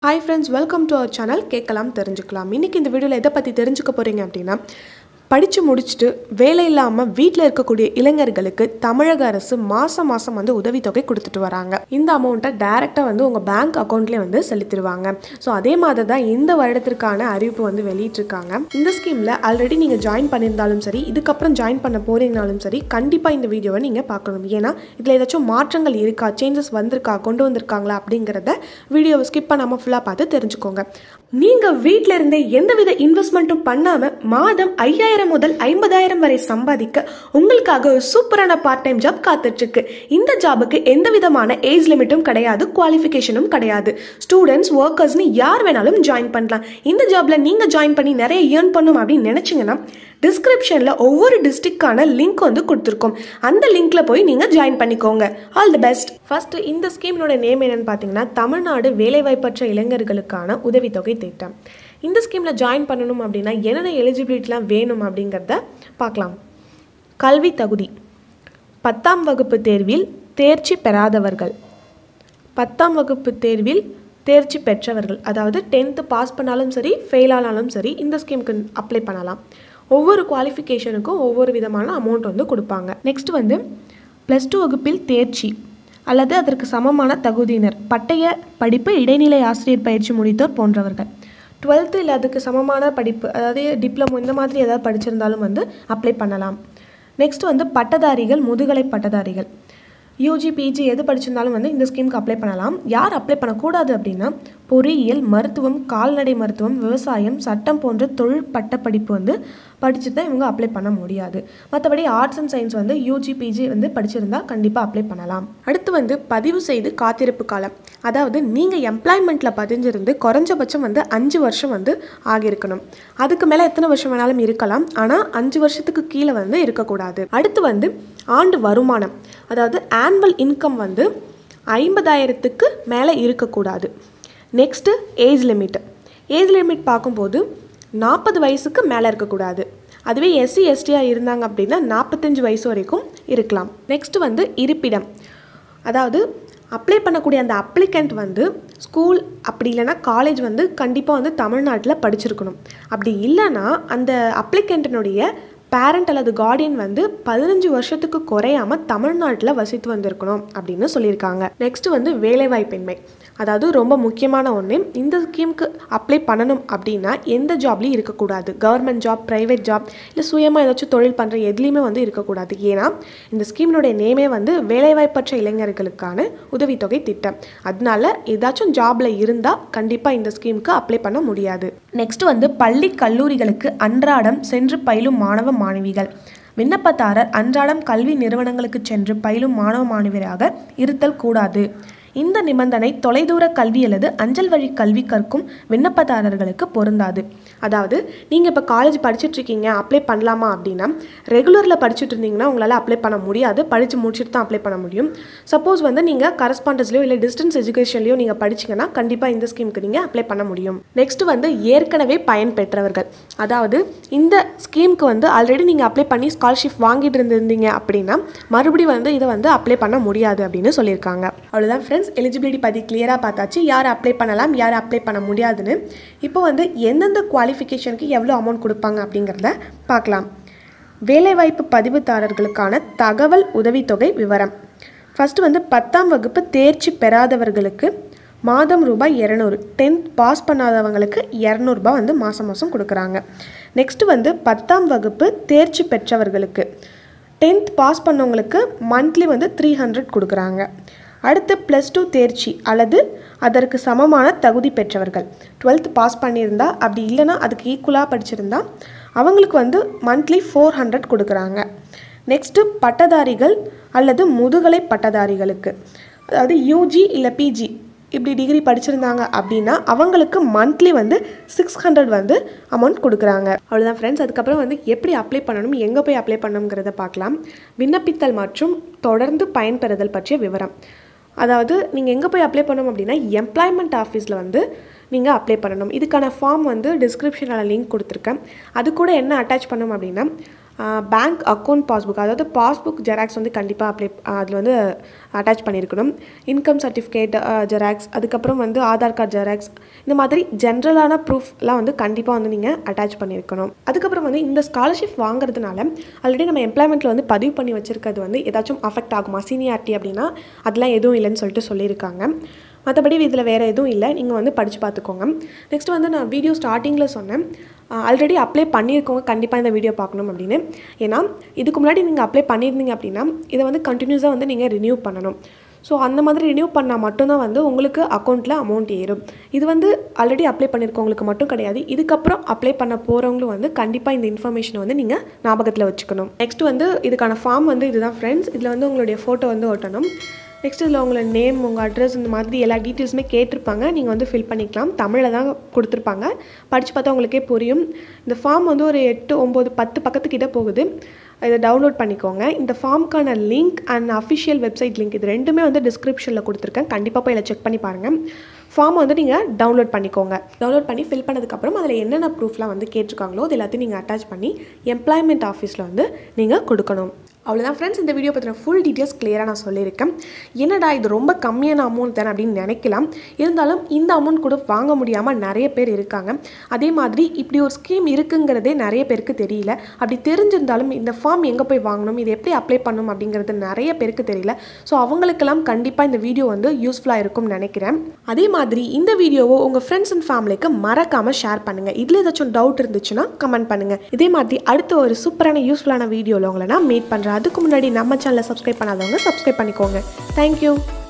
hi friends welcome to our channel கேட்கலாம் தெரிஞ்சுக்கலாம் இன்றைக்கி இந்த வீடியோவில் எதை பற்றி தெரிஞ்சுக்க போகிறீங்க அப்படின்னா படித்து முடிச்சுட்டு வேலை இல்லாமல் வீட்டில் இருக்கக்கூடிய இளைஞர்களுக்கு தமிழக அரசு மாதம் மாதம் வந்து உதவித்தொகை கொடுத்துட்டு வராங்க இந்த அமௌண்ட்டை டைரெக்டாக வந்து உங்கள் பேங்க் அக்கௌண்ட்லேயே வந்து செலுத்திடுவாங்க ஸோ அதே மாதிரி தான் இந்த வருடத்திற்கான அறிவிப்பு வந்து வெளியிட்டிருக்காங்க இந்த ஸ்கீமில் ஆல்ரெடி நீங்கள் ஜாயின் பண்ணியிருந்தாலும் சரி இதுக்கப்புறம் ஜாயின் பண்ண போறீங்கனாலும் சரி கண்டிப்பாக இந்த வீடியோவை நீங்கள் பார்க்கணும் ஏன்னா இதில் ஏதாச்சும் மாற்றங்கள் இருக்கா சேஞ்சஸ் வந்திருக்கா கொண்டு வந்திருக்காங்களா அப்படிங்கிறத வீடியோவை ஸ்கிப் பண்ணாமல் ஃபுல்லாக பார்த்து தெரிஞ்சுக்கோங்க நீங்கள் வீட்டில் இருந்தே எந்தவித இன்வெஸ்ட்மெண்ட்டும் பண்ணாமல் மாதம் ஐயாயிரம் முதல் ஐம்பதாயிரம் வரை சம்பாதிக்க உங்களுக்காக ஒரு சூப்பரான பார்ட் டைம் ஜாப் காத்துட்டு இருக்கு இந்த ஜாபுக்கு எந்த விதமான ஏஜ் லிமிட்டும் கிடையாது குவாலிஃபிகேஷனும் கிடையாது ஸ்டூடெண்ட்ஸ் ஒர்க்கர்ஸ்னு யார் வேணாலும் ஜாயின் பண்ணலாம் இந்த ஜாப்ல நீங்க ஜாயின் பண்ணி நிறைய ஏர்ன் பண்ணும் அப்படின்னு நினைச்சீங்கன்னா டிஸ்கிரிப்ஷனில் ஒவ்வொரு டிஸ்ட்ரிக்டான லிங்க் வந்து கொடுத்துருக்கோம் அந்த லிங்க்ல போய் நீங்கள் ஜாயின் பண்ணிக்கோங்க ஆல் தி பெஸ்ட் ஃபர்ஸ்ட் இந்த ஸ்கீமினோட நேம் என்னன்னு பார்த்தீங்கன்னா தமிழ்நாடு வேலைவாய்ப்பற்ற இளைஞர்களுக்கான உதவித்தொகை திட்டம் இந்த ஸ்கீமில் ஜாயின் பண்ணணும் அப்படின்னா என்னென்ன எலிஜிபிலிட்டிலாம் வேணும் அப்படிங்கிறத பார்க்கலாம் கல்வி தகுதி பத்தாம் வகுப்பு தேர்வில் தேர்ச்சி பெறாதவர்கள் பத்தாம் வகுப்பு தேர்வில் தேர்ச்சி பெற்றவர்கள் அதாவது டென்த்து பாஸ் பண்ணாலும் சரி ஃபெயில் ஆனாலும் சரி இந்த ஸ்கீமுக்கு அப்ளை பண்ணலாம் ஒவ்வொரு குவாலிஃபிகேஷனுக்கும் ஒவ்வொரு விதமான அமௌண்ட் வந்து கொடுப்பாங்க நெக்ஸ்ட் வந்து ப்ளஸ் டூ வகுப்பில் தேர்ச்சி அல்லது அதற்கு சமமான தகுதியினர் பட்டய படிப்பு இடைநிலை ஆசிரியர் பயிற்சி முடித்தோர் போன்றவர்கள் டுவெல்த்து இல்லை அதுக்கு சமமான படிப்பு அதாவது டிப்ளமோ இந்த மாதிரி ஏதாவது படிச்சிருந்தாலும் வந்து அப்ளை பண்ணலாம் நெக்ஸ்ட் வந்து பட்டதாரிகள் முதுகலை பட்டதாரிகள் யூஜி பிஜி எது படிச்சிருந்தாலும் வந்து இந்த ஸ்கீமுக்கு அப்ளை பண்ணலாம் யார் அப்ளை பண்ணக்கூடாது அப்படின்னா பொறியியல் மருத்துவம் கால்நடை மருத்துவம் விவசாயம் சட்டம் போன்ற தொழில் பட்டப்படிப்பு வந்து படிச்சுட்டு தான் இவங்க அப்ளை பண்ண முடியாது மற்றபடி ஆர்ட்ஸ் அண்ட் சயின்ஸ் வந்து யூஜி பிஜி வந்து படிச்சிருந்தா கண்டிப்பாக அப்ளை பண்ணலாம் அடுத்து வந்து பதிவு செய்து காத்திருப்பு காலம் அதாவது நீங்கள் எம்ப்ளாய்மெண்ட்டில் பதிஞ்சிருந்து குறைஞ்சபட்சம் வந்து அஞ்சு வருஷம் வந்து ஆகியிருக்கணும் அதுக்கு மேலே எத்தனை வருஷம் வேணாலும் இருக்கலாம் ஆனால் அஞ்சு வருஷத்துக்கு கீழே வந்து இருக்கக்கூடாது அடுத்து வந்து ஆண்டு வருமானம் அதாவது ஆனுவல் இன்கம் வந்து ஐம்பதாயிரத்துக்கு மேலே இருக்கக்கூடாது next age limit age limit பார்க்கும்போது நாற்பது வயசுக்கு மேலே இருக்கக்கூடாது அதுவே எஸ்சி எஸ்டியாக இருந்தாங்க அப்படின்னா நாற்பத்தஞ்சு வயசு வரைக்கும் இருக்கலாம் நெக்ஸ்ட் வந்து இருப்பிடம் அதாவது அப்ளை பண்ணக்கூடிய அந்த அப்ளிகண்ட் வந்து ஸ்கூல் அப்படி இல்லைன்னா காலேஜ் வந்து கண்டிப்பாக வந்து தமிழ்நாட்டில் படிச்சிருக்கணும் அப்படி இல்லைன்னா அந்த அப்ளிகண்ட்டினுடைய பேரண்ட் அல்லது கார்டியன் வந்து பதினஞ்சு வருஷத்துக்கு குறையாம தமிழ்நாட்டில் வசித்து வந்திருக்கணும் அப்படின்னு சொல்லியிருக்காங்க நெக்ஸ்ட் வந்து வேலைவாய்ப்பின்மை அதாவது ரொம்ப முக்கியமான ஒன்று இந்த ஸ்கீமுக்கு அப்ளை பண்ணணும் அப்படின்னா எந்த ஜாப்லையும் இருக்கக்கூடாது கவர்மெண்ட் ஜாப் ப்ரைவேட் ஜாப் இல்லை சுயமாக ஏதாச்சும் தொழில் பண்ணுற எதுலேயுமே வந்து இருக்கக்கூடாது ஏன்னா இந்த ஸ்கீமினுடைய நேமே வந்து வேலைவாய்ப்பற்ற இளைஞர்களுக்கான உதவித்தொகை திட்டம் அதனால ஏதாச்சும் ஜாப்ல இருந்தால் கண்டிப்பாக இந்த ஸ்கீமுக்கு அப்ளை பண்ண முடியாது நெக்ஸ்ட் வந்து பள்ளி கல்லூரிகளுக்கு அன்றாடம் சென்று பயிலும் மாணவ மாணவிகள் விண்ணப்பதாரர் அன்றாடம் கல்வி நிறுவனங்களுக்கு சென்று பயிலும் மாணவ மாணவியராக இருத்தல் கூடாது இந்த நிபந்தனை தொலைதூர கல்வி அல்லது அஞ்சல் வழி கல்வி கற்கும் விண்ணப்பதாரர்களுக்கு பொருந்தாது அதாவது நீங்கள் இப்போ காலேஜ் படிச்சுட்டு இருக்கீங்க அப்ளை பண்ணலாமா அப்படின்னா ரெகுலரில் படிச்சுட்டு இருந்தீங்கன்னா உங்களால் அப்ளை பண்ண முடியாது படித்து முடிச்சுட்டு தான் அப்ளை பண்ண முடியும் சப்போஸ் வந்து நீங்கள் கரஸ்பாண்டன்ஸ்லையோ இல்லை டிஸ்டன்ஸ் எஜுகேஷன்லையோ நீங்கள் படிச்சிங்கன்னா கண்டிப்பாக இந்த ஸ்கீமுக்கு நீங்கள் அப்ளை பண்ண முடியும் நெக்ஸ்ட் வந்து ஏற்கனவே பயன் பெற்றவர்கள் அதாவது இந்த ஸ்கீமுக்கு வந்து ஆல்ரெடி நீங்கள் அப்ளை பண்ணி ஸ்காலர்ஷிப் வாங்கிட்டு இருந்திருந்தீங்க அப்படின்னா மறுபடியும் வந்து இதை வந்து அப்ளை பண்ண முடியாது அப்படின்னு சொல்லியிருக்காங்க அவ்வளோதான் ஃப்ரெண்ட்ஸ் எலிஜிபிலிட்டி பற்றி கிளியராக பார்த்தாச்சு யார் அப்ளை பண்ணலாம் யார் அப்ளை பண்ண முடியாதுன்னு இப்போ வந்து எந்தெந்த குவாலிஃபிகேஷனுக்கு எவ்வளோ அமௌண்ட் கொடுப்பாங்க அப்படிங்கிறத பார்க்கலாம் வேலைவாய்ப்பு பதிவுதாரர்களுக்கான தகவல் உதவித்தொகை விவரம் ஃபஸ்ட்டு வந்து பத்தாம் வகுப்பு தேர்ச்சி பெறாதவர்களுக்கு மாதம் ரூபாய் இரநூறு டென்த் பாஸ் பண்ணாதவங்களுக்கு இரநூறுபா வந்து மாதம் மாதம் கொடுக்குறாங்க நெக்ஸ்ட்டு வந்து பத்தாம் வகுப்பு தேர்ச்சி பெற்றவர்களுக்கு டென்த் பாஸ் பண்ணவங்களுக்கு மந்த்லி வந்து த்ரீ ஹண்ட்ரட் கொடுக்குறாங்க அடுத்து ப்ளஸ் டூ தேர்ச்சி அல்லது அதற்கு சமமான தகுதி பெற்றவர்கள் டுவெல்த் பாஸ் பண்ணியிருந்தா அப்படி இல்லைன்னா அதுக்கு ஈக்குவலாக படிச்சிருந்தா அவங்களுக்கு வந்து மந்த்லி ஃபோர் ஹண்ட்ரட் கொடுக்குறாங்க நெக்ஸ்ட்டு பட்டதாரிகள் அல்லது முதுகலை பட்டதாரிகளுக்கு அதாவது யூஜி இல்லை பிஜி இப்படி டிகிரி படிச்சிருந்தாங்க அப்படின்னா அவங்களுக்கு மந்த்லி வந்து சிக்ஸ் ஹண்ட்ரட் வந்து அமௌண்ட் கொடுக்குறாங்க அவ்வளோதான் ஃப்ரெண்ட்ஸ் அதுக்கப்புறம் வந்து எப்படி அப்ளை பண்ணணும் எங்கே போய் அப்ளை பண்ணணுங்கிறத பார்க்கலாம் விண்ணப்பித்தல் மற்றும் தொடர்ந்து பயன்பெறுதல் பற்றிய விவரம் அதாவது நீங்கள் எங்கே போய் அப்ளை பண்ணணும் அப்படின்னா எம்ப்ளாய்மெண்ட் ஆஃபீஸில் வந்து நீங்கள் அப்ளை பண்ணணும் இதுக்கான ஃபார்ம் வந்து டிஸ்கிரிப்ஷனில் லிங்க் கொடுத்துருக்கேன் அது கூட என்ன அட்டாச் பண்ணணும் அப்படின்னா பேங்க் அக்கௌண்ட் பாஸ்புக் அதாவது பாஸ்புக் ஜெராக்ஸ் வந்து கண்டிப்பாக அப்ளை அதில் வந்து அட்டாச் பண்ணியிருக்கணும் இன்கம் சர்டிஃபிகேட் ஜெராக்ஸ் அதுக்கப்புறம் வந்து ஆதார் கார்டு ஜெராக்ஸ் இந்த மாதிரி ஜென்ரலான ப்ரூஃப்லாம் வந்து கண்டிப்பாக வந்து நீங்கள் அட்டாச் பண்ணியிருக்கணும் அதுக்கப்புறம் வந்து இந்த ஸ்காலர்ஷிப் வாங்குறதுனால ஆல்ரெடி நம்ம எம்ப்ளாய்மெண்ட்டில் வந்து பதிவு பண்ணி வச்சுருக்கிறது வந்து ஏதாச்சும் அஃபெக்ட் ஆகுமா சீனியாரிட்டி அப்படின்னா அதெல்லாம் எதுவும் இல்லைன்னு சொல்லிட்டு சொல்லியிருக்காங்க மற்றபடி இதில் வேறு எதுவும் இல்லை நீங்கள் வந்து படித்து பார்த்துக்கோங்க நெக்ஸ்ட் வந்து நான் வீடியோ ஸ்டார்டிங்கில் சொன்னேன் ஆல்ரெடி அப்ளை பண்ணியிருக்கவங்க கண்டிப்பாக இந்த வீடியோ பார்க்கணும் அப்படின்னு ஏன்னா இதுக்கு முன்னாடி நீங்கள் அப்ளை பண்ணியிருந்தீங்க அப்படின்னா இதை வந்து கண்டினியூஸாக வந்து நீங்கள் ரினியூ பண்ணணும் ஸோ அந்த மாதிரி ரினியூ பண்ணால் மட்டும்தான் வந்து உங்களுக்கு அக்கௌண்ட்டில் அமௌண்ட் ஏறும் இது வந்து ஆல்ரெடி அப்ளை பண்ணியிருக்கவங்களுக்கு மட்டும் கிடையாது இதுக்கப்புறம் அப்ளை பண்ண போகிறவங்களும் வந்து கண்டிப்பாக இந்த இன்ஃபர்மேஷனை வந்து நீங்கள் ஞாபகத்தில் வச்சுக்கணும் நெக்ஸ்ட் வந்து இதுக்கான ஃபார்ம் வந்து இதுதான் ஃப்ரெண்ட்ஸ் இதில் வந்து உங்களுடைய ஃபோட்டோ வந்து ஒட்டணும் நெக்ஸ்ட் இதில் உங்களோட நேம் உங்கள் அட்ரஸ் இந்த மாதிரி எல்லா டீட்டெயில்ஸுமே கேட்டிருப்பாங்க நீங்கள் வந்து ஃபில் பண்ணிக்கலாம் தமிழில் தான் கொடுத்துருப்பாங்க படித்து பார்த்தா உங்களுக்கே புரியும் இந்த ஃபார்ம் வந்து ஒரு எட்டு ஒம்பது பத்து பக்கத்துக்கிட்ட போகுது இதை டவுன்லோட் பண்ணிக்கோங்க இந்த ஃபார்முக்கான link and official website link இது ரெண்டுமே வந்து டிஸ்கிரிப்ஷனில் கொடுத்துருக்கேன் கண்டிப்பாக போய் இதில் செக் பண்ணி பாருங்கள் ஃபார்ம் வந்து நீங்கள் டவுன்லோட் பண்ணிக்கோங்க டவுன்லோட் பண்ணி ஃபில் பண்ணதுக்கப்புறம் அதில் என்னென்ன ப்ரூஃப்லாம் வந்து கேட்டிருக்காங்களோ அது எல்லாத்தையும் நீங்கள் அட்டாச் பண்ணி எம்ப்ளாய்மெண்ட் ஆஃபீஸில் வந்து நீங்கள் கொடுக்கணும் அவ்வளோதான் ஃப்ரெண்ட்ஸ் இந்த வீடியோ பற்றின ஃபுல் டீட்டெயில்ஸ் கிளியராக நான் சொல்லியிருக்கேன் என்னடா இது ரொம்ப கம்மியான அமௌண்ட் தானே அப்படின்னு நினைக்கலாம் இருந்தாலும் இந்த அமௌண்ட் கூட வாங்க முடியாமல் நிறைய பேர் இருக்காங்க அதே மாதிரி இப்படி ஒரு ஸ்கீம் இருக்குங்கிறதே நிறைய பேருக்கு தெரியல அப்படி தெரிஞ்சிருந்தாலும் இந்த ஃபார்ம் எங்கே போய் வாங்கணும் இது எப்படி அப்ளை பண்ணணும் அப்படிங்கிறது நிறைய பேருக்கு தெரியல ஸோ அவங்களுக்கெல்லாம் கண்டிப்பாக இந்த வீடியோ வந்து யூஸ்ஃபுல்லாக இருக்கும்னு நினைக்கிறேன் அதே மாதிரி இந்த வீடியோவை உங்கள் ஃப்ரெண்ட்ஸ் அண்ட் ஃபேமிலிக்கு மறக்காமல் ஷேர் பண்ணுங்கள் இதில் ஏதாச்சும் டவுட் இருந்துச்சுன்னா கமெண்ட் பண்ணுங்கள் இதே மாதிரி அடுத்த ஒரு சூப்பரான யூஸ்ஃபுல்லான வீடியோவில் உங்களை நான் மீட் பண்ணுறேன் அதுக்கு முன்னாடி நம்ம சேனலை சப்ஸ்கிரைப் பண்ணாதவங்க சப்ஸ்கிரைப் பண்ணிக்கோங்க தேங்க்யூ